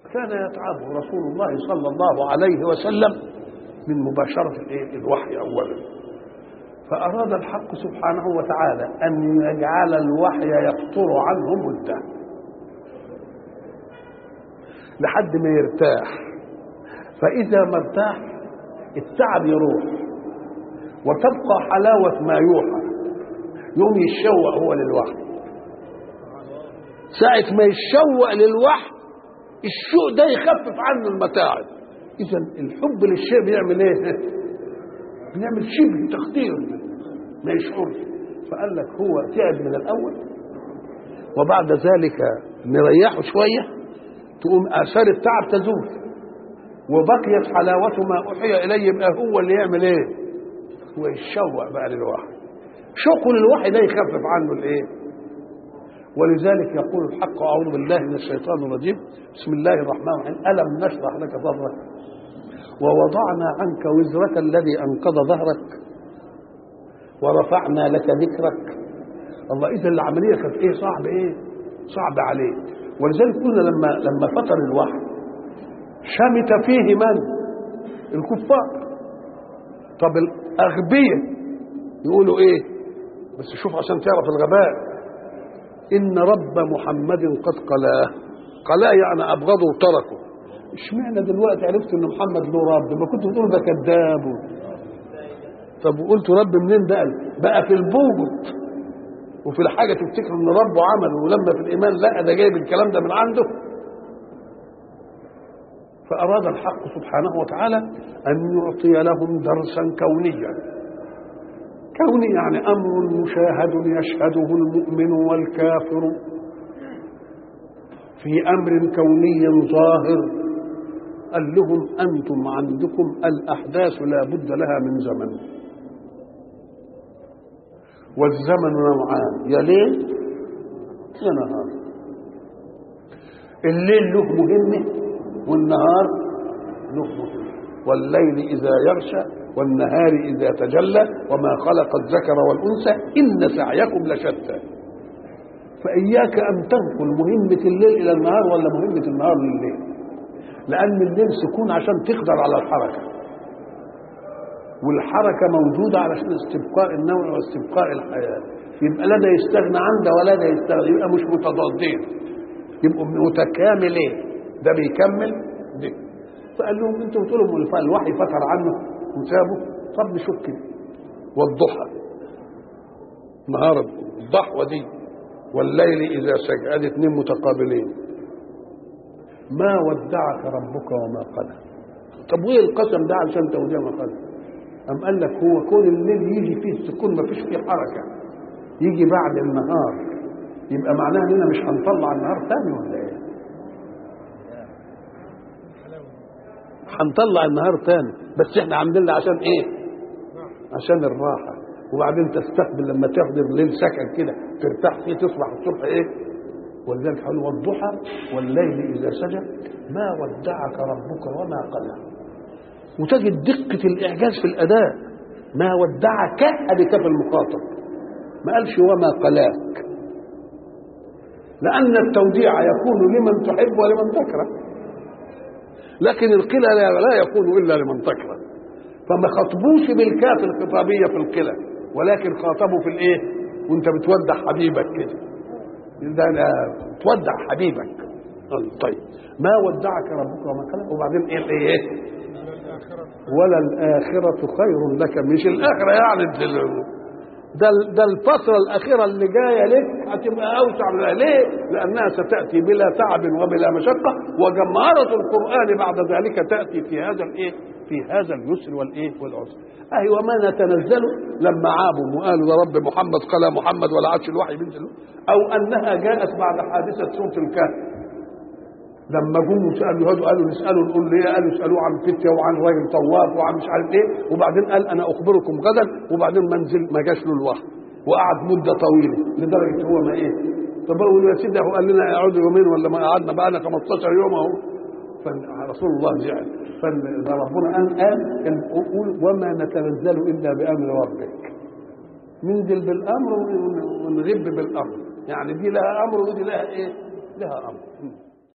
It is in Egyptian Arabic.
كان يتعب رسول الله صلى الله عليه وسلم من مباشرة الإيه؟ الوحي أولا فأراد الحق سبحانه وتعالى أن يجعل الوحي يقطر عنه مدة لحد ما يرتاح فإذا ما ارتاح التعب يروح وتبقى حلاوة ما يوحى يوم يتشوق هو للوحي ساعة ما يتشوق للوحي الشوق ده يخفف عنه المتاعب إذا الحب للشيء بيعمل إيه؟ بيعمل شبه تخدير ما يشعرش فقال لك هو تعب من الأول وبعد ذلك نريحه شوية تقوم آثار التعب تزول وبقيت حلاوة ما أوحي إليه يبقى هو اللي يعمل إيه؟ هو يتشوق بقى للوحي شوقه للوحي ده يخفف عنه الإيه؟ ولذلك يقول الحق أعوذ بالله من الشيطان الرجيم بسم الله الرحمن الرحيم ألم نشرح لك صدرك ووضعنا عنك وزرك الذي أنقض ظهرك ورفعنا لك ذكرك الله إذا العملية كانت إيه صعب إيه صعب عليه ولذلك قلنا لما لما فطر الوحي شمت فيه من الكفار طب الأغبياء يقولوا إيه بس شوف عشان تعرف الغباء إن رب محمد قد قلاه قلاه يعني أبغضه وتركه اشمعنى دلوقتي عرفت ان محمد له رب ما كنت بتقول ده كذاب طب وقلت رب منين بقى بقى في البوجد وفي الحاجه تفتكر ان ربه عمل ولما في الايمان لا ده جايب الكلام ده من عنده فاراد الحق سبحانه وتعالى ان يعطي لهم درسا كونيا كوني يعني امر مشاهد يشهده المؤمن والكافر في امر كوني ظاهر قال لهم انتم عندكم الاحداث لا بد لها من زمن والزمن نوعان يا ليل يا نهار الليل له مهمه والنهار له مهمه والليل اذا يغشى والنهار اذا تجلى وما خلق الذكر والانثى ان سعيكم لشتى فاياك ان تنقل مهمه الليل الى النهار ولا مهمه النهار لليل لأن الليل سكون عشان تقدر على الحركة والحركة موجودة علشان استبقاء النوع واستبقاء الحياة يبقى لا ده يستغنى عن ده ولا ده يستغنى يبقى مش متضادين يبقوا متكاملين ده بيكمل ده فقال لهم انتوا بتقولوا الوحي فتر عنه وسابه طب نشوف كده والضحى نهار الضحوة دي والليل إذا سجى ادي اتنين متقابلين ما ودعك ربك وما قلى طب وايه القسم ده علشان توديع ما قلى أم قال لك هو كون الليل يجي فيه السكون ما فيش فيه حركة يجي بعد النهار يبقى معناها اننا مش هنطلع النهار تاني ولا ايه هنطلع النهار تاني بس احنا عاملين له عشان ايه عشان الراحة وبعدين تستقبل لما تحضر الليل سكن كده ترتاح فيه تصبح الصبح ايه ولذلك قال والضحى والليل إذا سجى ما ودعك ربك وما قلى وتجد دقة الإعجاز في الأداء ما ودعك بكف المخاطب ما قالش وما قلاك لأن التوديع يكون لمن تحب ولمن تكره لكن القلى لا, لا يكون إلا لمن تكره فما خطبوش بالكاف الخطابية في القلى ولكن خاطبوا في الإيه وأنت بتودع حبيبك كده ده تودع حبيبك طيب ما ودعك ربك وما قلق وبعدين ايه ايه ولا الآخرة خير لك مش الآخرة يعني ده ده الفترة الأخيرة اللي جاية لك هتبقى أوسع من ليه؟ لأنها ستأتي بلا تعب وبلا مشقة وجمهرة القرآن بعد ذلك تأتي في هذا الإيه؟ في هذا اليسر والإيه؟ والعسر. أهي وما نتنزل لما عابوا وقالوا ده رب محمد قال محمد ولا عادش الوحي بينزل أو أنها جاءت بعد حادثة سورة الكهف لما جم سالوا هدوا قالوا نسالوا نقول ليه قالوا اسالوه عن فتيه وعن راجل طواف وعن مش عارف ايه وبعدين قال انا اخبركم غدا وبعدين منزل ما جاش له الوحي وقعد مده طويله لدرجه هو ما ايه طب اقول يا سيدي هو قال لنا اقعد يومين ولا ما قعدنا بقى لنا 15 يوم اهو فرسول الله زعل فربنا قال قال قول وما نتنزل الا بامر ربك ننزل بالامر ونغب بالامر يعني دي لها امر ودي لها ايه؟ لها امر